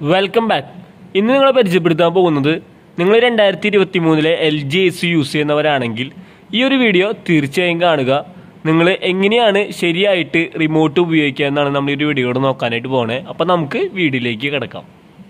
welcome back ഇന്ന് നിങ്ങളെ പരിചയപ്പെടുത്താൻ പോകുന്നത് നിങ്ങൾ രണ്ടായിരത്തി ഇരുപത്തി മൂന്നിലെ എൽ ജി എസ് യൂസ് ചെയ്യുന്നവരാണെങ്കിൽ ഈ ഒരു വീഡിയോ തീർച്ചയായും കാണുക നിങ്ങൾ എങ്ങനെയാണ് ശരിയായിട്ട് റിമോട്ട് ഉപയോഗിക്കുക എന്നാണ് നമ്മൾ ഈ ഒരു വീഡിയോയോട് നോക്കാനായിട്ട് പോണേ അപ്പോൾ നമുക്ക് വീഡിയോയിലേക്ക് കിടക്കാം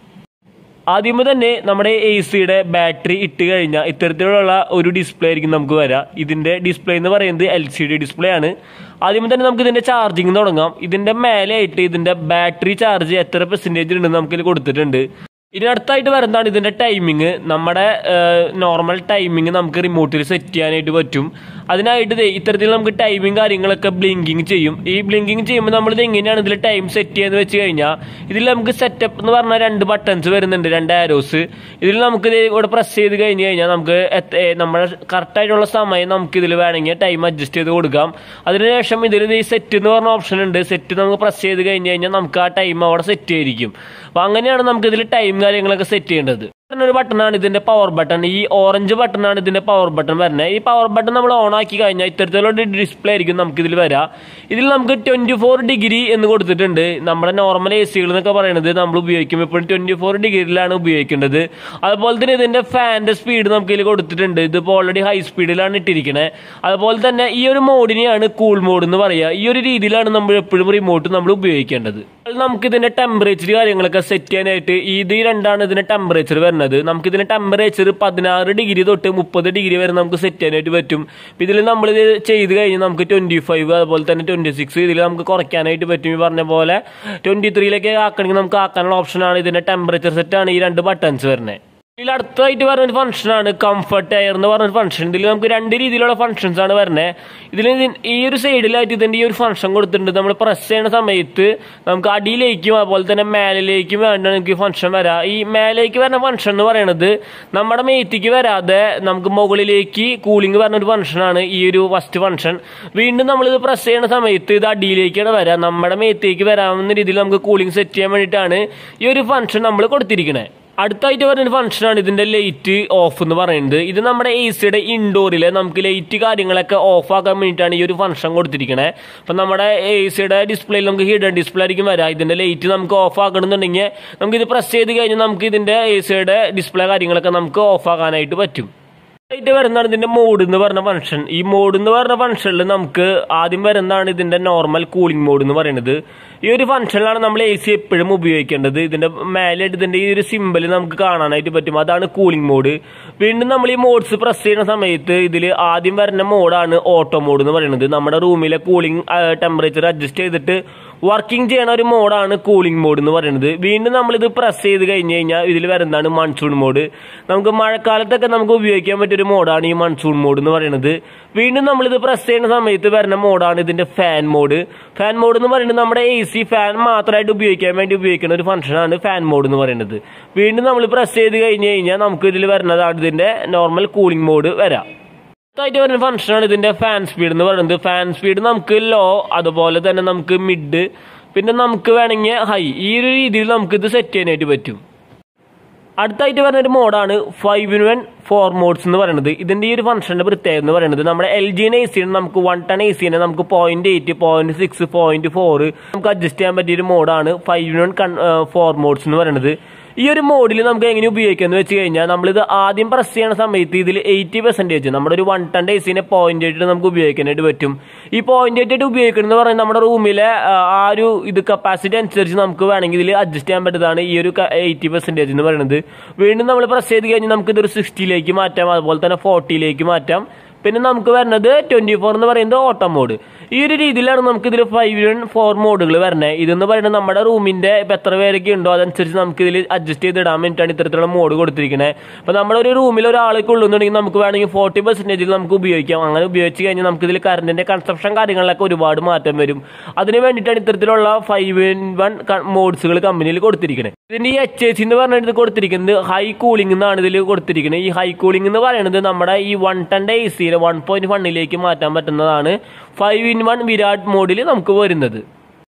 ആദ്യമേ തന്നെ നമ്മുടെ എ സിയുടെ ബാറ്ററി ഇട്ട് കഴിഞ്ഞാൽ ഇത്തരത്തിലുള്ള ഒരു ഡിസ്പ്ലേ ആയിരിക്കും നമുക്ക് വരാം ഇതിന്റെ ഡിസ്പ്ലേ എന്ന് പറയുന്നത് എൽ സി ഡി ഡിസ്പ്ലേ ആണ് ആദ്യമേ തന്നെ നമുക്ക് ഇതിന്റെ ചാർജിങ് തുടങ്ങാം ഇതിന്റെ മേലെയായിട്ട് ഇതിന്റെ ബാറ്ററി ചാർജ് എത്ര പെർസെൻറ്റേജ് ഉണ്ടെന്ന് നമുക്കിത് കൊടുത്തിട്ടുണ്ട് ഇതിനടുത്തായിട്ട് വരുന്നതാണ് ഇതിന്റെ ടൈമിങ് നമ്മുടെ നോർമൽ ടൈമിങ് നമുക്ക് റിമോട്ടിൽ സെറ്റ് ചെയ്യാനായിട്ട് പറ്റും അതിനായിട്ട് ദേ ഇത്തരത്തിൽ നമുക്ക് ടൈമിങ് കാര്യങ്ങളൊക്കെ ബ്ലിങ്കിങ് ചെയ്യും ഈ ബ്ലിങ്കിങ് ചെയ്യുമ്പോൾ നമ്മൾ ഇത് എങ്ങനെയാണ് ഇതിൽ ടൈം സെറ്റ് ചെയ്യുന്നത് വെച്ച് കഴിഞ്ഞാൽ ഇതിൽ നമുക്ക് സെറ്റപ്പ് എന്ന് പറഞ്ഞാൽ രണ്ട് ബട്ടൺസ് വരുന്നുണ്ട് രണ്ട് ആരോസ് ഇതിൽ നമുക്ക് ഇത് ഇവിടെ പ്രസ് ചെയ്ത് കഴിഞ്ഞ് കഴിഞ്ഞാൽ നമുക്ക് എത്ര- ഏ, നമ്മുടെ കറക്റ്റായിട്ടുള്ള സമയം നമുക്ക് ഇതിൽ വേണമെങ്കിൽ ടൈം അഡ്ജസ്റ്റ് ചെയ്ത് കൊടുക്കാം അതിനുശേഷം ഇതിൽ ഈ സെറ്റ് എന്ന് പറഞ്ഞ ഓപ്ഷൻ ഉണ്ട് സെറ്റ് നമുക്ക് പ്രസ് ചെയ്ത് കഴിഞ്ഞ് കഴിഞ്ഞാൽ നമുക്ക് ആ ടൈം അവിടെ സെറ്റ് ചെയ്തിരിക്കും അപ്പോൾ അങ്ങനെയാണ് നമുക്ക് ഇതിൽ ടൈം കാര്യങ്ങളൊക്കെ സെറ്റ് ചെയ്യേണ്ടത് ഒരു ബട്ടണാണ് ഇതിന്റെ പവർ ബട്ടൺ ഈ ഓറഞ്ച് ബട്ടണാണ് ഇതിന്റെ പവർ ബട്ടൺ വരുന്നത് ഈ പവർ ബട്ടൺ നമ്മൾ ഓൺ ആക്കി കഴിഞ്ഞാൽ ഇത്തരത്തിലുള്ള ഡിസ്പ്ലേ ആയിരിക്കും നമുക്ക് ഇതിൽ വരാം ഇതിൽ നമുക്ക് ട്വന്റി ഫോർ ഡിഗ്രി എന്ന് കൊടുത്തിട്ടുണ്ട് നമ്മുടെ നോർമൽ എ സികൾ എന്നൊക്കെ പറയുന്നത് നമ്മൾ ഉപയോഗിക്കുമ്പോൾ ഇപ്പോഴും ട്വന്റി ഫോർ ഡിഗ്രിയിലാണ് ഉപയോഗിക്കേണ്ടത് അതുപോലെ തന്നെ ഇതിന്റെ ഫാനിന്റെ സ്പീഡ് നമുക്ക് ഇതിൽ കൊടുത്തിട്ടുണ്ട് ഇതിപ്പോൾ ഓൾറെഡി ഹൈ സ്പീഡിലാണ് ഇട്ടിരിക്കുന്നത് അതുപോലെ തന്നെ ഈ ഒരു മോഡിനെയാണ് കൂൾ മോഡ് എന്ന് പറയുക ഈ ഒരു രീതിയിലാണ് നമ്മൾ എപ്പോഴും റിമോട്ട് നമ്മൾ ഉപയോഗിക്കേണ്ടത് നമുക്ക് ഇതിന്റെ ടെമ്പറേച്ചർ കാര്യങ്ങളൊക്കെ സെറ്റ് ചെയ്യാനായിട്ട് ഇത് രണ്ടാണ് ഇതിന്റെ ടെമ്പറേച്ചർ വരുന്നത് നമുക്ക് ഇതിന്റെ ടെമ്പറേച്ചർ പതിനാറ് ഡിഗ്രി തൊട്ട് മുപ്പത് ഡിഗ്രി വരെ നമുക്ക് സെറ്റ് ചെയ്യാനായിട്ട് പറ്റും ഇപ്പൊ ഇതിൽ നമ്മൾ ഇത് ചെയ്ത് കഴിഞ്ഞാൽ നമുക്ക് ട്വന്റി ഫൈവ് അതുപോലെ തന്നെ ട്വന്റി സിക്സ് ഇതിൽ നമുക്ക് കുറയ്ക്കാനായിട്ട് പറ്റും ഈ പറഞ്ഞ പോലെ ട്വന്റി ത്രീയിലേക്ക് ആക്കണമെങ്കിൽ നമുക്ക് ആക്കാനുള്ള ഓപ്ഷനാണ് ഇതിന്റെ ടെമ്പറേച്ചർ സെറ്റാണ് ഈ രണ്ട് ബട്ടൺസ് വരുന്നത് ഇതിൽ അടുത്തായിട്ട് വരുന്ന ഒരു ഫംഗ്ഷനാണ് കംഫർട്ട് എയർ എന്ന് പറഞ്ഞ ഫംഗ്ഷൻ ഇതിൽ നമുക്ക് രണ്ട് രീതിയിലുള്ള ഫംഗ്ഷൻസ് ആണ് വരുന്നത് ഇതിൽ ഈ ഒരു സൈഡിലായിട്ട് ഇതിന്റെ ഈ ഒരു ഫംഗ്ഷൻ കൊടുത്തിട്ടുണ്ട് നമ്മൾ പ്രസ് ചെയ്യുന്ന സമയത്ത് നമുക്ക് അടിയിലേക്കും അതുപോലെ തന്നെ മേലിലേക്കും വേണ്ട നമുക്ക് ഫംഗ്ഷൻ വരാം ഈ മേലേക്ക് വരുന്ന ഫംഗ്ഷൻ എന്ന് പറയുന്നത് നമ്മുടെ മേത്തിക്ക് വരാതെ നമുക്ക് മുകളിലേക്ക് കൂളിംഗ് വരുന്ന ഒരു ഫംഗ്ഷനാണ് ഈ ഒരു ഫസ്റ്റ് ഫംഗ്ഷൻ വീണ്ടും നമ്മളിത് പ്രസ് ചെയ്യുന്ന സമയത്ത് ഇത് അടിയിലേക്കാണ് വരാം നമ്മുടെ മേത്തേക്ക് വരാവുന്ന രീതിയിൽ നമുക്ക് കൂളിംഗ് സെറ്റ് ചെയ്യാൻ വേണ്ടിയിട്ടാണ് ഈ ഒരു ഫംഗ്ഷൻ നമ്മൾ കൊടുത്തിരിക്കുന്നത് അടുത്തായിട്ട് വരുന്ന ഫംഗ്ഷനാണ് ഇതിന്റെ ലൈറ്റ് ഓഫ് എന്ന് പറയുന്നത് ഇത് നമ്മുടെ എ സിയുടെ ഇൻഡോറിലെ നമുക്ക് ലൈറ്റ് കാര്യങ്ങളൊക്കെ ഓഫ് ആക്കാൻ വേണ്ടിയിട്ടാണ് ഈ ഒരു ഫംഗ്ഷൻ കൊടുത്തിരിക്കുന്നത് അപ്പം നമ്മുടെ എ സിയുടെ ഡിസ്പ്ലേയിൽ നമുക്ക് ഹിഡൻ ഡിസ്പ്ലേ ആയിരിക്കും വരാം ഇതിന്റെ ലൈറ്റ് നമുക്ക് ഓഫ് ആക്കണമെന്നുണ്ടെങ്കിൽ നമുക്ക് ഇത് പ്രസ് ചെയ്ത് കഴിഞ്ഞാൽ നമുക്ക് ഇതിന്റെ എ സിയുടെ ഡിസ്പ്ലേ കാര്യങ്ങളൊക്കെ നമുക്ക് ഓഫ് ആക്കാനായിട്ട് പറ്റും ആയിട്ട് വരുന്നതാണ് ഇതിന്റെ മോഡ് എന്ന് പറഞ്ഞ ഫംഗ്ഷൻ ഈ മോഡ് എന്ന് പറഞ്ഞ ഫംഗ്ഷനിൽ നമുക്ക് ആദ്യം വരുന്നതാണ് ഇതിന്റെ നോർമൽ കൂളിംഗ് മോഡ് എന്ന് പറയുന്നത് ഈ ഒരു ഫംഗ്ഷനിലാണ് നമ്മൾ എ സി എപ്പോഴും ഉപയോഗിക്കേണ്ടത് ഇതിന്റെ മേലെ ഇതിന്റെ ഈ ഒരു സിമ്പിൾ നമുക്ക് കാണാനായിട്ട് പറ്റും അതാണ് കൂളിംഗ് മോഡ് വീണ്ടും നമ്മൾ ഈ മോഡ്സ് പ്രസ് ചെയ്യുന്ന സമയത്ത് ഇതിൽ ആദ്യം വരുന്ന മോഡാണ് ഓട്ടോ മോഡ് എന്ന് പറയുന്നത് നമ്മുടെ റൂമിലെ കൂളിംഗ് ടെമ്പറേച്ചർ അഡ്ജസ്റ്റ് ചെയ്തിട്ട് വർക്കിംഗ് ചെയ്യണ ഒരു മോഡാണ് കൂളിംഗ് മോഡ് എന്ന് പറയുന്നത് വീണ്ടും നമ്മളിത് പ്രസ് ചെയ്ത് കഴിഞ്ഞ് കഴിഞ്ഞാൽ ഇതിൽ വരുന്നതാണ് മൺസൂൺ മോഡ് നമുക്ക് മഴക്കാലത്തൊക്കെ നമുക്ക് ഉപയോഗിക്കാൻ പറ്റിയൊരു മോഡാണ് ഈ മൺസൂൺ മോഡ് എന്ന് പറയുന്നത് വീണ്ടും നമ്മളിത് പ്രസ് ചെയ്യുന്ന സമയത്ത് വരുന്ന മോഡാണ് ഇതിന്റെ ഫാൻ മോഡ് ഫാൻ മോഡ് എന്ന് പറയുന്നത് നമ്മുടെ എ സി ഫാൻ മാത്രമായിട്ട് ഉപയോഗിക്കാൻ വേണ്ടി ഉപയോഗിക്കുന്ന ഒരു ഫംഗ്ഷനാണ് ഫാൻ മോഡ് എന്ന് പറയുന്നത് വീണ്ടും നമ്മൾ പ്രസ് ചെയ്ത് കഴിഞ്ഞ് കഴിഞ്ഞാൽ നമുക്ക് ഇതിൽ വരുന്നതാണ് ഇതിന്റെ നോർമൽ കൂളിംഗ് മോഡ് വരാം ആയിട്ട് വരുന്ന ഫംഗ്ഷനാണ് ഇതിന്റെ ഫാൻ സ്പീഡ് എന്ന് പറയുന്നത് ഫാൻ സ്പീഡ് നമുക്ക് ലോ അതുപോലെ തന്നെ നമുക്ക് മിഡ് പിന്നെ നമുക്ക് വേണമെങ്കിൽ ഹൈ ഈ ഒരു രീതിയിൽ നമുക്ക് ഇത് സെറ്റ് ചെയ്യാനായിട്ട് പറ്റും അടുത്തായിട്ട് വരുന്ന ഒരു മോഡാണ് five in one four modes എന്ന് പറയുന്നത് ഇതിന്റെ ഈ ഒരു ഫംഗ്ഷന്റെ പ്രത്യേകത എന്ന് പറയുന്നത് നമ്മുടെ എൽ ജിനെ എ സിന് നമുക്ക് വൺ ടൺ എ സിനെ നമുക്ക് point eight point six point four നമുക്ക് അഡ്ജസ്റ്റ് ചെയ്യാൻ പറ്റിയ ഒരു മോഡാണ് five in one four modes എന്ന് പറയുന്നത് ഈ ഒരു മോഡിൽ നമുക്ക് എങ്ങനെ ഉപയോഗിക്കാന്ന് വെച്ച് കഴിഞ്ഞാൽ നമ്മളിത് ആദ്യം പ്രസ് ചെയ്യുന്ന സമയത്ത് ഇതിൽ എയ്റ്റി പെർസെൻറ്റേജ് നമ്മുടെ ഒരു വൺ ടൺ എ സിനെ പോയിന്റ് ആയിട്ട് നമുക്ക് ഉപയോഗിക്കാനായിട്ട് പറ്റും ഈ പോയിന്റ് ആയിട്ട് ഉപയോഗിക്കുന്നത് പറയുന്നത് നമ്മുടെ റൂമിലെ ആ, ആ ഒരു ഇത് കപ്പാസിറ്റി അനുസരിച്ച് നമുക്ക് വേണമെങ്കിൽ ഇതിൽ അഡ്ജസ്റ്റ് ചെയ്യാൻ പറ്റുന്നതാണ് ഈ ഒരു എയ്റ്റി പെർസെൻറ്റേജ് എന്ന് പറയുന്നത് വീണ്ടും നമ്മൾ പ്രസ് ചെയ്ത് കഴിഞ്ഞാൽ നമുക്ക് ഇതൊരു സിക്സ്റ്റിയിലേക്ക് മാറ്റാം അതുപോലെ തന്നെ ഫോർട്ടിയിലേക്ക് മാറ്റാം പിന്നെ നമുക്ക് വരുന്നത് ട്വന്റി ഫോർ എന്ന് പറയുന്നത് ഓട്ടോ മോഡ് ഈ ഒരു രീതിയിലാണ് നമുക്ക് ഇതിൽ ഫൈവ് വൺ ഫോർ മോഡുകൾ വരുന്നത് ഇതെന്ന് പറയുന്നത് നമ്മുടെ റൂമിന്റെ ഇപ്പം എത്ര പേരൊക്കെ ഉണ്ടോ അതനുസരിച്ച് നമുക്ക് ഇതിൽ അഡ്ജസ്റ്റ് ചെയ്ത് ഇടാൻ വേണ്ടിയിട്ടാണ് ഇത്തരത്തിലുള്ള മോഡ് കൊടുത്തിരിക്കുന്നത് അപ്പോൾ നമ്മുടെ ഒരു റൂമിൽ ഒരാൾക്ക് ഉള്ളുന്നുണ്ടെങ്കിൽ നമുക്ക് വേണമെങ്കിൽ ഫോർട്ടി പെർസെൻറ്റേജിൽ നമുക്ക് ഉപയോഗിക്കാം അങ്ങനെ ഉപയോഗിച്ച് കഴിഞ്ഞാൽ നമുക്ക് ഇതിൽ കറണ്ടിന്റെ കൺസപ്ഷൻ കാര്യങ്ങളിലൊക്കെ ഒരുപാട് മാറ്റം വരും അതിന് വേണ്ടിയിട്ടാണ് ഇത്തരത്തിലുള്ള ഫൈവ് ഇൻ വൺ മോഡ്സുകൾ കമ്പനിയിൽ കൊടുത്തിരിക്കുന്നത് ഇതിന്റെ ഈ എച്ച് എസ് എന്ന് പറഞ്ഞിട്ട് കൊടുത്തിരിക്കുന്നത് ഹൈ കൂളിംഗ് എന്നാണ് ഇതിൽ കൊടുത്തിരിക്കുന്നത് ഈ ഹൈ കൂളിംഗ് എന്ന് പറയുന്നത് നമ്മുടെ ഈ വൺ ടണ്ടെ എ സിയിലെ വൺ പോയിന്റ് വണ്ണിലേക്ക് മാറ്റാൻ പറ്റുന്നതാണ് ഫൈവ് ഇൻ വൺ വിരാട് മോഡിൽ നമുക്ക് വരുന്നത്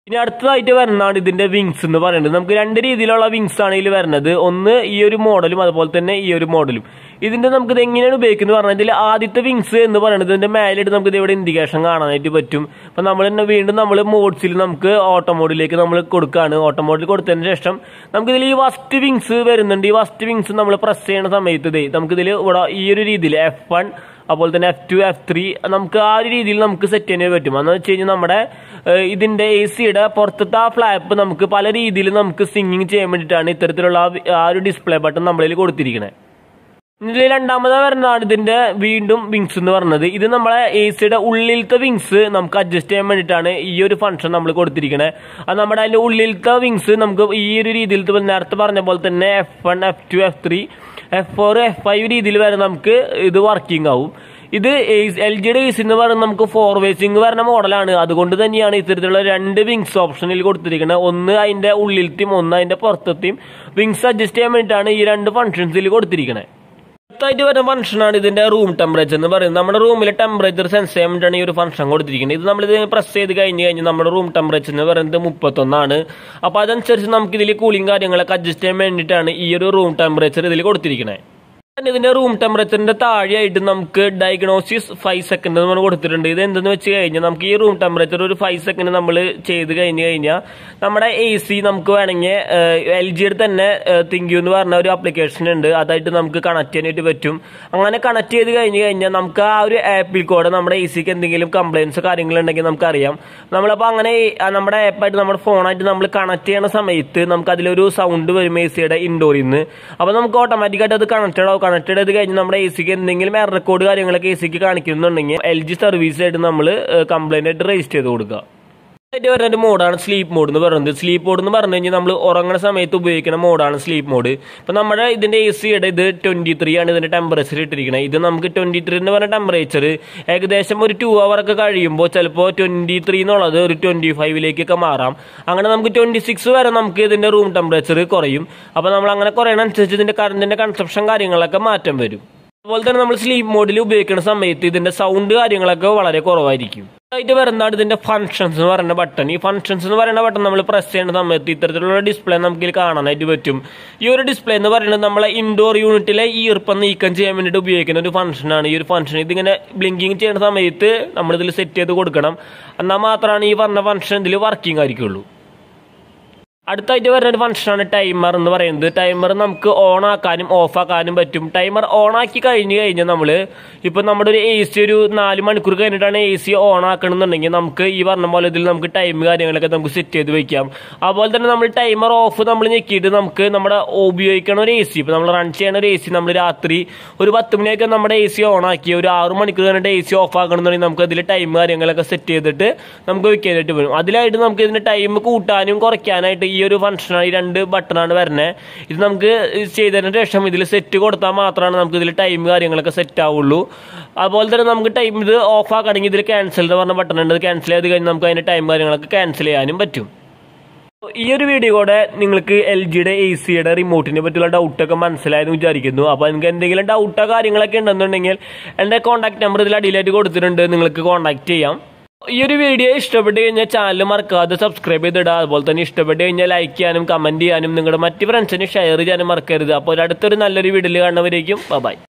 ഇനി അടുത്തതായിട്ട് വരുന്നതാണ് ഇതിന്റെ വിങ്സ് എന്ന് പറയുന്നത് നമുക്ക് രണ്ട് രീതിയിലുള്ള വിങ്സ് ആണ് ഇതിൽ വരുന്നത് ഒന്ന് ഈ ഒരു മോഡലും അതുപോലെ തന്നെ ഈ ഒരു മോഡലും ഇതിന്റെ നമുക്ക് ഇത് എങ്ങനെയാണ് ഉപയോഗിക്കുന്നത് പറഞ്ഞാൽ ഇതിൽ ആദ്യത്തെ വിങ്സ് എന്ന് പറയുന്നത് ഇതിന്റെ മേലിട്ട് നമുക്ക് ഇവിടെ ഇൻഡിക്കേഷൻ കാണാനായിട്ട് പറ്റും അപ്പൊ നമ്മൾ തന്നെ വീണ്ടും നമ്മൾ മോഡ്സിൽ നമുക്ക് ഓട്ടോ മോഡിലേക്ക് നമ്മൾ കൊടുക്കുകയാണ് ഓട്ടോ മോഡിൽ കൊടുത്തതിന് ശേഷം നമുക്ക് ഇതിൽ ഈ ഫസ്റ്റ് വിങ്സ് വരുന്നുണ്ട് ഈ ഫസ്റ്റ് വിങ്സ് നമ്മൾ പ്രസ് ചെയ്യുന്ന സമയത്ത് ദേ നമുക്കിതിൽ ഇവിടെ ഈ ഒരു രീതിയിൽ എഫ് വൺ അതുപോലെ തന്നെ എഫ് ടു എഫ് ത്രീ നമുക്ക് ആ ഒരു രീതിയിൽ നമുക്ക് സെറ്റ് ചെയ്യാൻ പറ്റും എന്ന് വെച്ച് കഴിഞ്ഞാൽ നമ്മുടെ ഏഹ്, ഇതിന്റെ എ സിയുടെ പുറത്തത്തെ ആ ഫ്ലാപ്പ് നമുക്ക് പല രീതിയിൽ നമുക്ക് സിംഗിങ് ചെയ്യാൻ വേണ്ടിയിട്ടാണ് ഇത്തരത്തിലുള്ള ആ വി- ആ ഒരു ഡിസ്പ്ലേ ബട്ടൺ നമ്മളിൽ കൊടുത്തിരിക്കുന്നത് ഇതിൽ രണ്ടാമത് വരുന്നതാണ് ഇതിന്റെ വീണ്ടും വിങ്സ് എന്ന് പറഞ്ഞത് ഇത് നമ്മളെ എ സിയുടെ ഉള്ളിലത്തെ വിങ്സ് നമുക്ക് അഡ്ജസ്റ്റ് ചെയ്യാൻ വേണ്ടിയിട്ടാണ് ഈ ഒരു ഫംഗ്ഷൻ നമ്മൾ കൊടുത്തിരിക്കുന്നത് അത് നമ്മുടെ അതിന്റെ ഉള്ളിലത്തെ വിങ്സ് നമുക്ക് ഈ ഒരു രീതിയിൽ ഇപ്പൊ നേരത്തെ പറഞ്ഞ പോലെ തന്നെ F one F two F three F four F five രീതിയിൽ വരെ നമുക്ക് ഇത് വർക്കിംഗ് ആവും ഇത് എൽ ജിയുടെ എ സി എന്ന് പറയുന്നത് നമുക്ക് ഫോർ വേസിംഗ് വരുന്ന മോഡലാണ് അതുകൊണ്ട് തന്നെയാണ് ഇത്തരത്തിലുള്ള രണ്ട് വിങ്സ് ഓപ്ഷനിൽ കൊടുത്തിരിക്കുന്നത് ഒന്ന് അതിന്റെ ഉള്ളിലത്തെയും ഒന്ന് അതിന്റെ പുറത്തെയും വിങ്സ് അഡ്ജസ്റ്റ് ചെയ്യാൻ വേണ്ടിയിട്ടാണ് ഈ രണ്ട് ഫംഗ്ഷൻസിൽ കൊടുത്തിരിക്കുന്നത് അടുത്തായിട്ട് വരുന്ന ഫംഗ്ഷനാണ് ഇതിന്റെ റൂം ടെമ്പറേച്ചർ എന്ന് പറയുന്നത് നമ്മുടെ റൂമിലെ ടെമ്പറേച്ചർ സെൻസ് ചെയ്യാൻ വേണ്ടിയാണ് ഈ ഒരു ഫംഗ്ഷൻ കൊടുത്തിരിക്കുന്നത് ഇത് നമ്മളിത് പ്രസ് ചെയ്ത് കഴിഞ്ഞ് കഴിഞ്ഞാൽ നമ്മുടെ റൂം ടെമ്പറേച്ചർ എന്ന് പറയുന്നത് മുപ്പത്തൊന്നാണ് അപ്പോൾ അതനുസരിച്ച് നമുക്ക് ഇതിൽ കൂളിംഗ് കാര്യങ്ങളൊക്കെ അഡ്ജസ്റ്റ് ചെയ്യാൻ വേണ്ടിയിട്ടാണ് ഈ ഒരു റൂം ടെമ്പറേച്ചർ ഇതിൽ കൊടുത്തിരിക്കുന്നത് പിന്നെ ഇതിന്റെ റൂം ടെമ്പറേച്ചറിന്റെ താഴെയായിട്ട് നമുക്ക് ഡയഗ്നോസിസ് ഫൈവ് സെക്കൻഡ് നമ്മൾ കൊടുത്തിട്ടുണ്ട് ഇത് എന്തെന്ന് വെച്ച് കഴിഞ്ഞാൽ നമുക്ക് ഈ റൂം ടെമ്പറേച്ചർ ഒരു ഫൈവ് സെക്കൻഡ് നമ്മൾ ചെയ്ത് കഴിഞ്ഞ് കഴിഞ്ഞാൽ നമ്മുടെ എ സി നമുക്ക് വേണമെങ്കിൽ എൽ ജിയുടെ തന്നെ തിങ്ക് എന്ന് പറഞ്ഞ ഒരു ആപ്ലിക്കേഷൻ ഉണ്ട് അതായിട്ട് നമുക്ക് കണക്ട് ചെയ്യാനായിട്ട് പറ്റും അങ്ങനെ കണക്ട് ചെയ്ത് കഴിഞ്ഞ് കഴിഞ്ഞാൽ നമുക്ക് ആ ഒരു ആപ്പിൽ കൂടെ നമ്മുടെ എ സിക്ക് എന്തെങ്കിലും കംപ്ലൈൻസ് കാര്യങ്ങളുണ്ടെങ്കിൽ നമുക്കറിയാം നമ്മളപ്പോൾ അങ്ങനെ ഈ- ആ നമ്മുടെ ആപ്പായിട്ട് നമ്മുടെ ഫോണായിട്ട് നമ്മൾ കണക്ട് ചെയ്യണ സമയത്ത് നമുക്ക് അതിലൊരു സൗണ്ട് വരും എ സിയുടെ ഇൻഡോറിൽ നിന്ന് അപ്പോൾ നമുക്ക് ഓട്ടോമാറ്റിക്കായിട്ട് അത് കണക്റ്റഡ് ആവും കണക്റ്റഡ് ചെയ്ത് കഴിഞ്ഞ് നമ്മുടെ എ സിക്ക് എന്തെങ്കിലും എയർ റെക്കോർഡ് കാര്യങ്ങളൊക്കെ എ സിക്ക് കാണിക്കുന്നുണ്ടെങ്കിൽ എൽ ജി സർവീസായിട്ട് നമ്മൾ കംപ്ലൈൻ്റ് ആയിട്ട് രജിസ്റ്റർ ചെയ്ത് കൊടുക്കുക ആയിട്ട് വരുന്ന ഒരു മോഡാണ് സ്ലീപ്പ് മോഡ് എന്ന് പറയുന്നത് സ്ലീപ്പ് മോഡ് എന്ന് പറഞ്ഞു കഴിഞ്ഞാൽ നമ്മൾ ഉറങ്ങുന്ന സമയത്ത് ഉപയോഗിക്കുന്ന മോഡാണ് സ്ലീപ്പ് മോഡ് ഇപ്പം നമ്മുടെ ഇതിന്റെ എ സിയുടെ ഇത് ട്വന്റി ത്രീ ആണ് ഇതിന്റെ ടെമ്പറേച്ചർ ഇട്ടിരിക്കുന്നത് ഇത് നമുക്ക് ട്വന്റി ത്രീ എന്ന് പറഞ്ഞ ടെമ്പറേച്ചർ ഏകദേശം ഒരു ടു അവർ ഒക്കെ കഴിയുമ്പോൾ ചിലപ്പോൾ ട്വന്റി ത്രീ എന്നുള്ളത് ഒരു ട്വന്റി ഫൈവിലേക്കൊക്കെ മാറാം അങ്ങനെ നമുക്ക് ട്വന്റി സിക്സ് വരെ നമുക്ക് ഇതിന്റെ റൂം ടെമ്പറേച്ചർ കുറയും അപ്പോൾ നമ്മൾ അങ്ങനെ കുറയണനുസരിച്ച് ഇതിന്റെ കറണ്ടിന്റെ കൺസപ്ഷൻ കാര്യങ്ങളൊക്കെ മാറ്റം വരും അതുപോലെ തന്നെ നമ്മൾ സ്ലീപ്പ് മോഡിൽ ഉപയോഗിക്കുന്ന സമയത്ത് ഇതിന്റെ സൗണ്ട് കാര്യങ്ങളൊക്കെ വളരെ കുറവായിരിക്കും ആയിട്ട് വരുന്നതാണ് ഇതിന്റെ ഫംഗ്ഷൻസ് എന്ന് പറയുന്ന ബട്ടൺ ഈ ഫംഗ്ഷൻസ് എന്ന് പറയുന്ന ബട്ടൺ നമ്മൾ പ്രസ് ചെയ്യുന്ന സമയത്ത് ഇത്തരത്തിലുള്ള ഡിസ്പ്ലേ നമുക്ക് ഇതിൽ കാണാനായിട്ട് പറ്റും ഈ ഒരു ഡിസ്പ്ലേ എന്ന് പറയുന്നത് നമ്മളെ ഇൻഡോർ യൂണിറ്റിലെ ഈർപ്പം നീക്കം ചെയ്യാൻ വേണ്ടിയിട്ട് ഉപയോഗിക്കുന്ന ഒരു ഫംഗ്ഷനാണ് ഈ ഒരു ഫംഗ്ഷൻ ഇതിങ്ങനെ ബ്ലിങ്കിങ് ചെയ്യുന്ന സമയത്ത് നമ്മളിതിൽ സെറ്റ് ചെയ്ത് കൊടുക്കണം എന്നാൽ മാത്രമാണ് ഈ പറഞ്ഞ ഫംഗ്ഷൻ ഇതിൽ വർക്കിംഗ് ആയിരിക്കുള്ളൂ അടുത്തായിട്ട് വരുന്ന ഒരു ഫംഗ്ഷനാണ് ടൈമർ എന്ന് പറയുന്നത് ടൈമർ നമുക്ക് ഓൺ ആക്കാനും ഓഫ് ആക്കാനും പറ്റും ടൈമർ ഓൺ ആക്കി കഴിഞ്ഞ് കഴിഞ്ഞാൽ നമ്മൾ ഇപ്പം നമ്മുടെ ഒരു എ സി ഒരു നാല് മണിക്കൂർ കഴിഞ്ഞിട്ടാണ് എ സി ഓൺ ആക്കണമെന്നുണ്ടെങ്കിൽ നമുക്ക് ഈ പറഞ്ഞ പോലെ ഇതിൽ നമുക്ക് ടൈം കാര്യങ്ങളൊക്കെ നമുക്ക് സെറ്റ് ചെയ്ത് വെക്കാം അതുപോലെ തന്നെ നമ്മൾ ടൈമർ ഓഫ് നമ്മൾ ഞെക്കിയിട്ട് നമുക്ക് നമ്മുടെ ഉപയോഗിക്കണ ഒരു എ സി ഇപ്പം നമ്മൾ റൺ ചെയ്യണ ഒരു എ സി നമ്മൾ രാത്രി ഒരു പത്ത് മണിയൊക്കെ നമ്മുടെ എ സി ഓൺ ആക്കി ഒരു ആറ് മണിക്കൂർ കഴിഞ്ഞിട്ട് എ സി ഓഫ് ആക്കണമെന്നുണ്ടെങ്കിൽ നമുക്ക് അതിൽ ടൈം കാര്യങ്ങളൊക്കെ സെറ്റ് ചെയ്തിട്ട് നമുക്ക് വെക്കാനായിട്ട് വരും അതിലായിട്ട് നമുക്ക് ഇതിന്റെ ടൈം കൂട്ടാനും കുറയ്ക്കാനായിട്ട് ഈ ഒരു ഫംഗ്ഷനാണ് ഈ രണ്ട് ബട്ടണാണ് വരുന്നത് ഇത് നമുക്ക് ചെയ്തതിന് ശേഷം ഇതിൽ സെറ്റ് കൊടുത്താൽ മാത്രമാണ് നമുക്ക് ഇതിൽ ടൈം കാര്യങ്ങളൊക്കെ സെറ്റ് ആവുള്ളൂ അതുപോലെ തന്നെ നമുക്ക് ടൈം ഇത് ഓഫ് ആക്കണമെങ്കിൽ ഇതിൽ ക്യാൻസൽ എന്ന് പറഞ്ഞ ബട്ടൺ ഉണ്ട് ക്യാൻസൽ ചെയ്ത് കഴിഞ്ഞാൽ നമുക്ക് അതിന്റെ ടൈം കാര്യങ്ങളൊക്കെ ക്യാൻസൽ ചെയ്യാനും പറ്റും ഈ ഒരു വീഡിയോ കൂടെ നിങ്ങൾക്ക് എൽ ജിയുടെ എ സിയുടെ റിമോട്ടിനെ പറ്റിയുള്ള ഡൗട്ടൊക്കെ മനസ്സിലായെന്ന് വിചാരിക്കുന്നു അപ്പോൾ നിങ്ങൾക്ക് എന്തെങ്കിലും ഡൗട്ടോ കാര്യങ്ങളൊക്കെ ഉണ്ടെന്നുണ്ടെങ്കിൽ എൻ്റെ കോൺടാക്ട് നമ്പർ ഇതിൽ അടിയിലായിട്ട് കൊടുത്തിട്ടുണ്ട് നിങ്ങൾക്ക് കോൺടാക്ട് ചെയ്യാം ഈ ഒരു വീഡിയോ ഇഷ്ടപ്പെട്ട് കഴിഞ്ഞാൽ ചാനൽ മറക്കാതെ സബ്സ്ക്രൈബ് ചെയ്തിടുക അതുപോലെ തന്നെ ഇഷ്ടപ്പെട്ട് കഴിഞ്ഞാൽ ലൈക്ക് ചെയ്യാനും കമന്റ് ചെയ്യാനും നിങ്ങളുടെ മറ്റ് ഫ്രണ്ട്സിന് ഷെയർ ചെയ്യാനും മറക്കരുത് അപ്പോൾ ഒരു അടുത്തൊരു നല്ലൊരു വീഡിയോയിൽ കാണുന്നവരേക്കും ബൈ